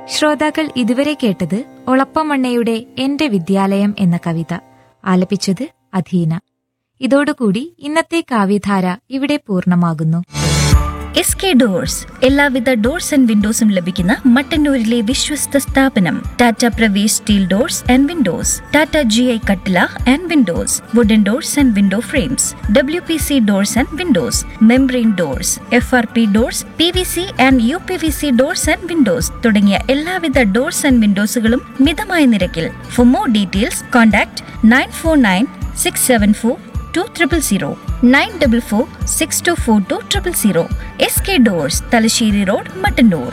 ശ്രോതാക്കൾ ഇതുവരെ കേട്ടത് ഒളപ്പമണ്ണയുടെ എന്റെ വിദ്യാലയം എന്ന കവിത ആലപിച്ചത് അധീന ഇതോടുകൂടി ഇന്നത്തെ കാവ്യധാര ഇവിടെ പൂർണ്ണമാകുന്നു എസ് കെ ഡോഴ്സ് എല്ലാവിധ ഡോർസ് ആൻഡ് വിൻഡോസും ലഭിക്കുന്ന മട്ടന്നൂരിലെ വിശ്വസ്ത സ്ഥാപനം Tata Pravesh steel doors and windows Tata G I കട്ടില and windows wooden doors and window frames W P C doors and windows membrane doors F R P doors P V C and U P V C doors and windows തുടങ്ങിയ എല്ലാവിധ doors and വിൻഡോസുകളും മിതമായ നിരക്കിൽ for more details contact nine four nine six seven four two triple zero nine double four six two four two triple zero S K doors Thalassery road Mattannur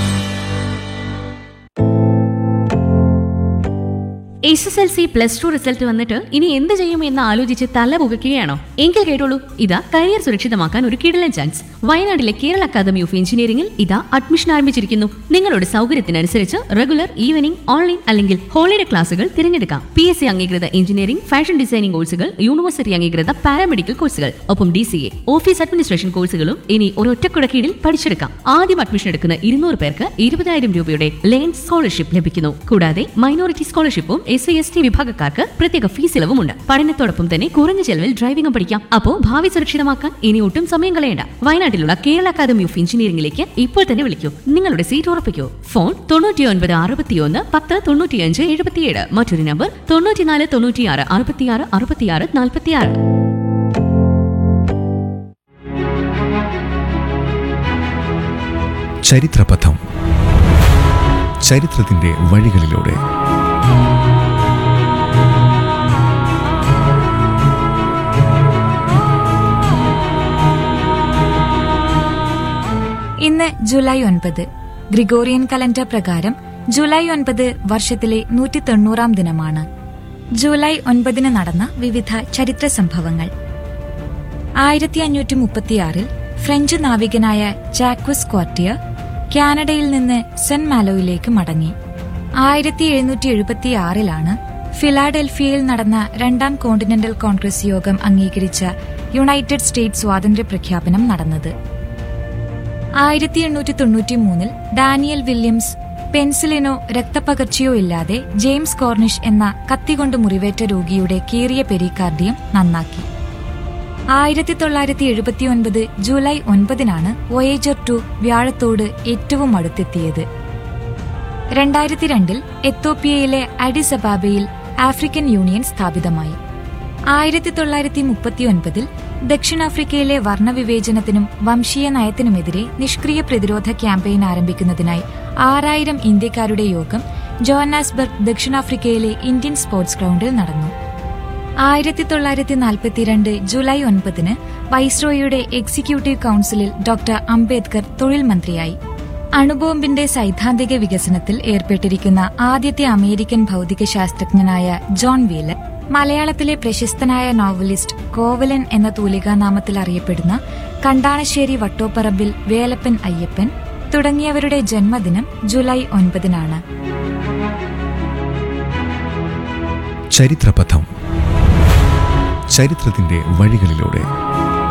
S S L C plus two result വന്നിട്ട് ഇനി എന്ത് ചെയ്യും എന്ന് ആലോചിച്ച് തല പുകയ്ക്കുകയാണോ എങ്കിൽ കേട്ടോളൂ ഇതാ കരിയർ സുരക്ഷിതമാക്കാൻ ഒരു കിടലൻ ചാൻസ് വയനാട്ടിലെ കേരള അക്കാദമി ഓഫ് എഞ്ചിനീയറിംഗിൽ ഇതാ അഡ്മിഷൻ ആരംഭിച്ചിരിക്കുന്നു നിങ്ങളുടെ സൗകര്യത്തിനനുസരിച്ച് റെഗുലർ ഈവനിംഗ് ഓൺലൈൻ അല്ലെങ്കിൽ ഹോളിഡേ ക്ലാസുകൾ തിരഞ്ഞെടുക്കാം പി എസ് സി അംഗീകൃത എഞ്ചിനീയറിംഗ് ഫാഷൻ ഡിസൈനിംഗ് കോഴ്സുകൾ യൂണിവേഴ്സിറ്റി അംഗീകൃത പാരാമെഡിക്കൽ കോഴ്സുകൾ ഒപ്പം D C A office administration കോഴ്സുകളും ഇനി ഒരൊറ്റക്കുട കീഴിൽ പഠിച്ചെടുക്കാം ആദ്യം അഡ്മിഷൻ എടുക്കുന്ന ഇരുന്നൂറ് പേർക്ക് ഇരുപതായിരം രൂപയുടെ ലേൺ സ്കോളർഷിപ്പ് ലഭിക്കുന്നു കൂടാതെ മൈനോറിറ്റി സ്കോളർഷിപ്പും എസ് സി എസ് ടി വിഭാഗക്കാർക്ക് പ്രത്യേക ഫീസ് ഇളവുമുണ്ട് പഠനത്തോടൊപ്പം തന്നെ കുറഞ്ഞ ചെലവിൽ ഡ്രൈവിംഗും പഠിക്കാം അപ്പോ ഭാവി സുരക്ഷിതമാക്കാൻ ഇനി ഒട്ടും സമയം കളയണ്ട വയനാട്ടിലുള്ള കേരള അക്കാദമി ഓഫ് എഞ്ചിനീയറിംഗിലേക്ക് ഇപ്പോൾ തന്നെ വിളിക്കൂ നിങ്ങളുടെ സീറ്റ് ഉറപ്പിക്കൂ ഫോൺ തൊണ്ണൂറ്റി ഒൻപത് അറുപത്തിയൊന്ന് പത്ത് തൊണ്ണൂറ്റിയഞ്ച് എഴുപത്തിയേഴ് മറ്റൊരു നമ്പർ തൊണ്ണൂറ്റിനാല് തൊണ്ണൂറ്റിയാറ് അറുപത്തിയാറ് അറുപത്തിയാറ് നാൽപ്പത്തിയാറ് ചരിത്രപഥം ചരിത്രത്തിന്റെ വഴികളിലൂടെ ഇന്ന് ജൂലൈ ഒൻപത് ഗ്രിഗോറിയൻ കലണ്ടർ പ്രകാരം ജൂലൈ ഒൻപത് വർഷത്തിലെ നൂറ്റി തൊണ്ണൂറാം ദിനമാണ് ജൂലൈ ഒൻപതിന് നടന്ന വിവിധ ചരിത്ര സംഭവങ്ങൾ ആയിരത്തി അഞ്ഞൂറ്റി മുപ്പത്തിയാറിൽ ഫ്രഞ്ച് നാവികനായ ജാക്വസ് ക്വാർട്ടിയർ കാനഡയിൽ നിന്ന് സെന്റ് മാലോയിലേക്ക് മടങ്ങി ആയിരത്തി എഴുന്നൂറ്റി എഴുപത്തിയാറിലാണ് ഫിലാഡൽഫിയയിൽ നടന്ന രണ്ടാം കോണ്ടിനെന്റൽ കോൺഗ്രസ് യോഗം അംഗീകരിച്ച യുണൈറ്റഡ് സ്റ്റേറ്റ്സ് സ്വാതന്ത്ര്യ പ്രഖ്യാപനം നടന്നത് ആയിരത്തി എണ്ണൂറ്റി തൊണ്ണൂറ്റി മൂന്നിൽ ഡാനിയൽ വില്യംസ് പെൻസിലിനോ രക്തപകർച്ചയോ ഇല്ലാതെ ജെയിംസ് കോർണിഷ് എന്ന കത്തികൊണ്ട് മുറിവേറ്റ രോഗിയുടെ കീറിയ പെരിക്കാർഡിയം നന്നാക്കി ആയിരത്തി തൊള്ളായിരത്തി എഴുപത്തിയൊൻപത് ജൂലൈ ഒൻപതിനാണ് വോയേജർ ടു വ്യാഴത്തോട് ഏറ്റവും അടുത്തെത്തിയത് രണ്ടായിരത്തി രണ്ടിൽ എത്തോപ്യയിലെ അഡിസ് അബാബയിൽ ആഫ്രിക്കൻ യൂണിയൻ സ്ഥാപിതമായി ആയിരത്തി തൊള്ളായിരത്തി മുപ്പത്തിയൊൻപതിൽ ദക്ഷിണാഫ്രിക്കയിലെ വർണ്ണവിവേചനത്തിനും വംശീയ നയത്തിനുമെതിരെ നിഷ്ക്രിയ പ്രതിരോധ ക്യാമ്പയിൻ ആരംഭിക്കുന്നതിനായി ആറായിരം ഇന്ത്യക്കാരുടെ യോഗം ജോഹന്നാസ്ബർഗ് ദക്ഷിണാഫ്രിക്കയിലെ ഇന്ത്യൻ സ്പോർട്സ് ഗ്രൗണ്ടിൽ നടന്നു ആയിരത്തി തൊള്ളായിരത്തി നാൽപ്പത്തിരണ്ട് ജൂലൈ ഒൻപതിന് വൈസ്രോയുടെ എക്സിക്യൂട്ടീവ് കൌൺസിലിൽ ഡോക്ടർ അംബേദ്കർ തൊഴിൽ മന്ത്രിയായി അണുബോംബിന്റെ സൈദ്ധാന്തിക വികസനത്തിൽ ഏർപ്പെട്ടിരിക്കുന്ന ആദ്യത്തെ അമേരിക്കൻ ഭൗതിക ശാസ്ത്രജ്ഞനായ ജോൺ വീലർ മലയാളത്തിലെ പ്രശസ്തനായ നോവലിസ്റ്റ് കോവലൻ എന്ന തൂലികാനാമത്തിൽ അറിയപ്പെടുന്ന കണ്ടാണശ്ശേരി വട്ടോപ്പറമ്പിൽ വേലപ്പൻ അയ്യപ്പൻ തുടങ്ങിയവരുടെ ജന്മദിനം ജൂലൈ ഒൻപതിനാണ് ചരിത്രപഥം ചരിത്രത്തിന്റെ വഴികളിലൂടെ